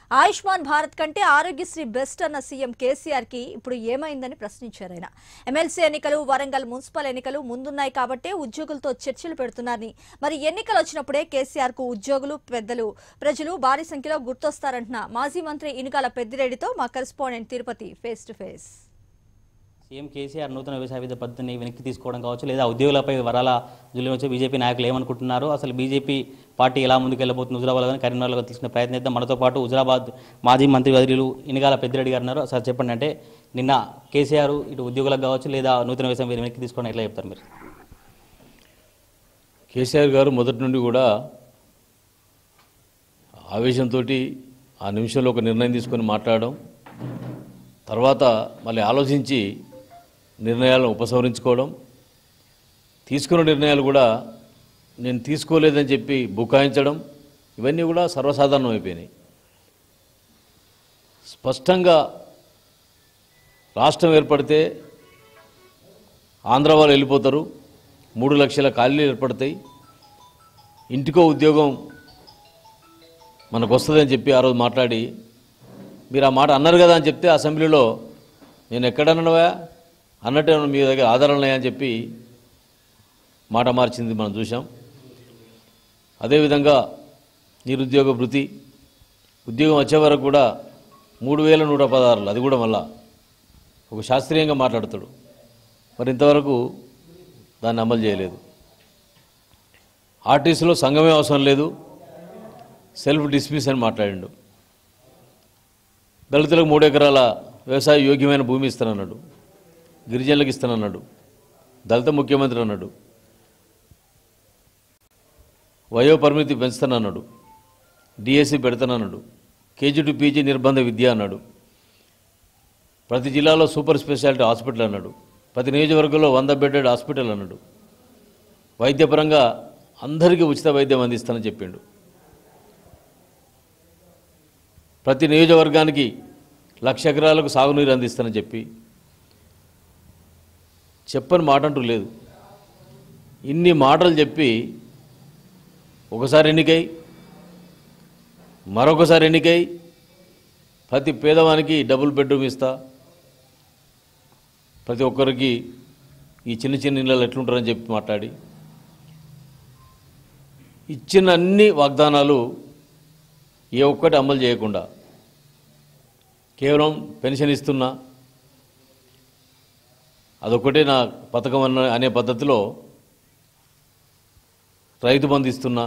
ఆయుష్మాన్ భారత్ కంటే ఆరోగ్యశ్రీ బెస్ట్ అన్న CM KCR కి ఇప్పుడు ఏమైందని ప్రశ్నించారు ఆయన ఎమ్మెల్సీ ఎన్నికలు వరంగల్ మున్సిపల్ ఎన్నికలు ముందున్నాయి కాబట్టే ఉద్యోగులతో చర్చలు పెడుతున్నారని మరి ఎన్నికలు వచ్చినప్పుడే కేసీఆర్ కు ఉద్యోగులు పెద్దలు ప్రజలు భారీ సంఖ్యలో గుర్తొస్తారంటున్న మాజీ మంత్రి ఇనుగాల పెద్దిరెడ్డితో మా correspondent Tirupati face to face CM KCR నూతన వ్యవసాయ విద్య పద్ధతిని వెనక్కి తీసుకోవడం కావచ్చు లేదా ఉద్యోగులపై వరాల జుల్లి వచ్చే బీజేపీ నాయకులు ఏమనుకుంటున్నారు అసలు బీజేపీ పార్టీ ఎలా ముందుకెళ్ళబోతుంది హుజరాబాద్ కానీ కరీంనగర్లో తెలిసిన ప్రయత్నం చేద్దాం మనతో పాటు హుజరాబాద్ మాజీ మంత్రి వర్యులు ఇనిగాల పెద్దిరెడ్డి గారు ఉన్నారు సార్ చెప్పండి అంటే నిన్న కేసీఆర్ ఇటు ఉద్యోగులకు కావచ్చు లేదా నూతన వ్యవసాయం వెనక్కి తీసుకోవడం ఎట్లా చెప్తారు మీరు కేసీఆర్ గారు మొదటి నుండి కూడా ఆవేశంతో ఆ నిమిషంలో ఒక నిర్ణయం తీసుకొని మాట్లాడడం తర్వాత మళ్ళీ ఆలోచించి నిర్ణయాలను ఉపసంహరించుకోవడం తీసుకున్న నిర్ణయాలు కూడా నేను తీసుకోలేదని చెప్పి బుకాయించడం ఇవన్నీ కూడా సర్వసాధారణం అయిపోయినాయి స్పష్టంగా రాష్ట్రం ఏర్పడితే ఆంధ్ర వాళ్ళు వెళ్ళిపోతారు మూడు లక్షల ఖాళీలు ఏర్పడతాయి ఇంటికో ఉద్యోగం మనకు వస్తుందని చెప్పి ఆ రోజు మాట్లాడి మీరు ఆ మాట అన్నారు కదా అని చెప్తే అసెంబ్లీలో నేను ఎక్కడన్నావా అన్నట్టు ఏమన్నా మీ దగ్గర ఆధారాలు ఉన్నాయా అని చెప్పి మాట మార్చింది మనం చూసాం అదేవిధంగా నిరుద్యోగ భృతి ఉద్యోగం వచ్చే వరకు కూడా మూడు వేల నూట పదహారులు అది కూడా మళ్ళా ఒక శాస్త్రీయంగా మాట్లాడతాడు మరి ఇంతవరకు దాన్ని అమలు చేయలేదు ఆర్టీసీలో సంఘమే అవసరం లేదు సెల్ఫ్ డిస్మిస్ అని మాట్లాడిండు దళితులకు మూడు ఎకరాల వ్యవసాయ యోగ్యమైన భూమి ఇస్తానన్నాడు గిరిజనులకు ఇస్తానన్నాడు దళిత ముఖ్యమంత్రి అన్నాడు వయో పరిమితి పెంచుతానన్నాడు డిఎస్సి పెడతానన్నాడు కేజీ టు పీజీ నిర్బంధ విద్య అన్నాడు ప్రతి జిల్లాలో సూపర్ స్పెషాలిటీ హాస్పిటల్ అన్నాడు ప్రతి నియోజకవర్గంలో వంద బెడెడ్ హాస్పిటల్ అన్నాడు వైద్యపరంగా అందరికీ ఉచిత వైద్యం అందిస్తానని చెప్పిండు ప్రతి నియోజకవర్గానికి లక్ష ఎకరాలకు సాగునీరు అందిస్తానని చెప్పి చెప్పని మాట అంటూ లేదు ఇన్ని మాటలు చెప్పి ఒకసారి ఎన్నికై మరొకసారి ఎన్నికై ప్రతి పేదవానికి డబుల్ బెడ్రూమ్ ఇస్తా ప్రతి ఒక్కరికి ఈ చిన్న చిన్న ఇళ్ళలు ఎట్లుంటారని చెప్పి మాట్లాడి ఇచ్చిన అన్ని వాగ్దానాలు ఏ ఒక్కటి అమలు చేయకుండా కేవలం పెన్షన్ ఇస్తున్నా అదొక్కటే నా పథకం అన్న అనే పద్ధతిలో రైతు బంధు ఇస్తున్నా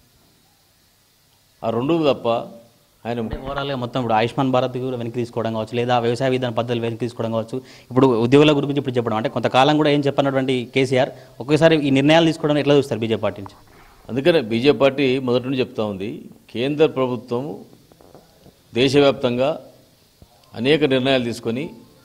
ఆ రెండు తప్ప ఆయన అంటే ఓవరాల్గా మొత్తం ఇప్పుడు ఆయుష్మాన్ భారత్ కూడా వెనక్కి తీసుకోవడం కావచ్చు లేదా వ్యవసాయ విధాన పద్ధతులు వెనక్కి తీసుకోవడం కావచ్చు ఇప్పుడు ఉద్యోగుల గురించి ఇప్పుడు చెప్పడం అంటే కొంతకాలం కూడా ఏం చెప్పనటువంటి కేసీఆర్ ఒకేసారి ఈ నిర్ణయాలు తీసుకోవడం ఎట్లా చూస్తారు బీజేపీ పార్టీ నుంచి అందుకనే బీజేపీ పార్టీ మొదటి నుండి చెప్తా ఉంది కేంద్ర ప్రభుత్వం దేశవ్యాప్తంగా అనేక నిర్ణయాలు తీసుకొని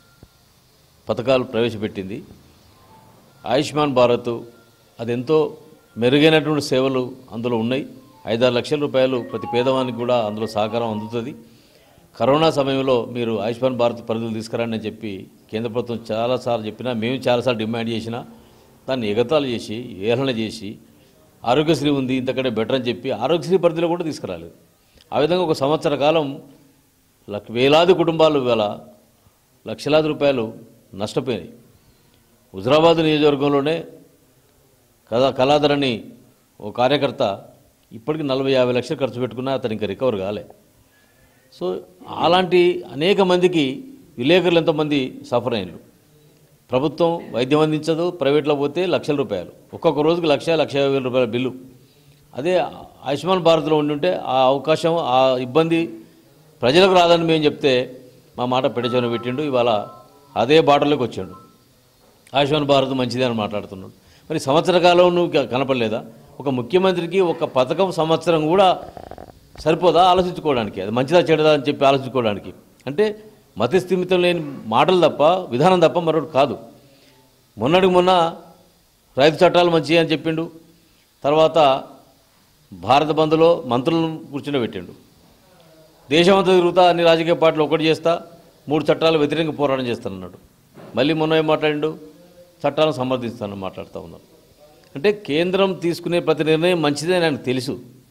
పథకాలు ప్రవేశపెట్టింది ఆయుష్మాన్ భారత్ అదెంతో మెరుగైనటువంటి సేవలు అందులో ఉన్నాయి ఐదారు లక్షల రూపాయలు ప్రతి పేదవానికి కూడా అందులో సహకారం అందుతుంది కరోనా సమయంలో మీరు ఆయుష్మాన్ భారత్ పరిధులు తీసుకురండి అని చెప్పి కేంద్ర ప్రభుత్వం చాలాసార్లు చెప్పినా మేము చాలాసార్లు డిమాండ్ చేసినా దాన్ని ఎగతాళి చేసి ఏలన చేసి ఆరోగ్యశ్రీ ఉంది ఇంతకంటే బెటర్ అని చెప్పి ఆరోగ్యశ్రీ పరిధిలో కూడా తీసుకురాలేదు ఆ విధంగా ఒక సంవత్సర కాలం లక్ వేలాది కుటుంబాలు ఇవాళ లక్షలాది రూపాయలు నష్టపోయినాయి హుజరాబాద్ నియోజకవర్గంలోనే కథా కళాధర్ అని ఓ కార్యకర్త ఇప్పటికి నలభై యాభై లక్షలు ఖర్చు పెట్టుకున్నా అతను ఇంకా రికవర్ కాలే సో అలాంటి అనేక మందికి విలేకరులు ఎంతోమంది సఫర్ అయినారు ప్రభుత్వం వైద్యం అందించదు ప్రైవేట్లో పోతే లక్షల రూపాయలు ఒక్కొక్క రోజుకి లక్ష లక్ష యాభై వేల రూపాయల బిల్లు అదే ఆయుష్మాన్ భారత్లో ఉండుంటే ఆ అవకాశం ఆ ఇబ్బంది ప్రజలకు రాదని మేము చెప్తే మా మాట పెడచని పెట్టిండు ఇవాళ అదే బాటలోకి వచ్చాడు ఆయుష్మాన్ భారత్ మంచిదే అని మాట్లాడుతున్నాడు మరి సంవత్సర కాలం నువ్వు క- కనపడలేదా ఒక ముఖ్యమంత్రికి ఒక పథకం సంవత్సరం కూడా సరిపోదా ఆలోచించుకోవడానికి అది మంచిదా చెడదా అని చెప్పి ఆలోచించుకోవడానికి అంటే మతిస్థిమితం లేని మాటలు తప్ప విధానం తప్ప మరొకటి కాదు మొన్నటికి మొన్న రైతు చట్టాలు మంచివి అని చెప్పిండు తర్వాత భారత బంద్లో మంత్రులను కూర్చుండబెట్టిండు దేశమంతా తిరుగుతా అన్ని రాజకీయ పార్టీలు ఒకటి చేస్తా మూడు చట్టాలు వ్యతిరేకంగా పోరాటం చేస్తానన్నాడు మళ్ళీ మొన్న ఏం మాట్లాడిండు చట్టాలను సమర్థిస్తానని మాట్లాడుతూ ఉన్నాడు అంటే కేంద్రం తీసుకునే ప్రతి నిర్ణయం మంచిదే అని ఆయనకు తెలుసు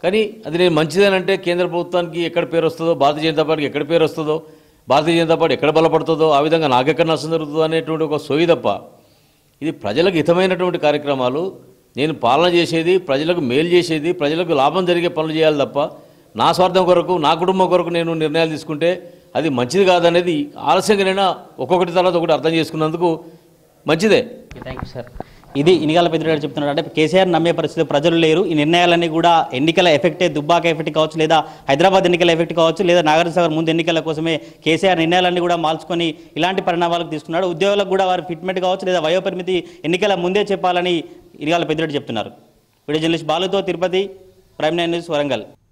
కానీ అది నేను మంచిదేనంటే కేంద్ర ప్రభుత్వానికి ఎక్కడ పేరు వస్తుందో భారతీయ జనతా పార్టీకి ఎక్కడ పేరు వస్తుందో భారతీయ జనతా పార్టీ ఎక్కడ బలపడుతుందో ఆ విధంగా నాకెక్కడ నష్టం జరుగుతుందో అనేటువంటి ఒక సోయి తప్ప ఇది ప్రజలకు హితమైనటువంటి కార్యక్రమాలు నేను పాలన చేసేది ప్రజలకు మేలు చేసేది ప్రజలకు లాభం జరిగే పనులు చేయాలి తప్ప నా స్వార్థం కొరకు నా కుటుంబం కొరకు నేను నిర్ణయాలు తీసుకుంటే అది మంచిది కాదనేది ఆలస్యంగానైనా ఒక్కొక్కటి తర్వాత ఒకటి అర్థం చేసుకున్నందుకు మంచిదే థ్యాంక్ యూ సార్ ఇది ఇనిగాల పెద్దరెడ్డి చెప్తున్నాడు అంటే కేసీఆర్ నమ్మే పరిస్థితి ప్రజలు లేరు ఈ నిర్ణయాలన్నీ కూడా ఎన్నికల ఎఫెక్టే దుబ్బాక ఎఫెక్ట్ కావచ్చు లేదా హైదరాబాద్ ఎన్నికల ఎఫెక్ట్ కావచ్చు లేదా నాగార్జునసాగర్ ముందు ఎన్నికల కోసమే కేసీఆర్ నిర్ణయాలన్నీ కూడా మార్చుకొని ఇలాంటి పరిణామాలకు తీసుకున్నాడు ఉద్యోగులకు కూడా వారి ఫిట్మెంట్ కావచ్చు లేదా వయోపరిమితి ఎన్నికల ముందే చెప్పాలని ఇనిగాల పెద్దరెడ్డి చెప్తున్నారు వీడియో జర్నలిస్ట్ బాలుతో Tirupati prime nine news Warangal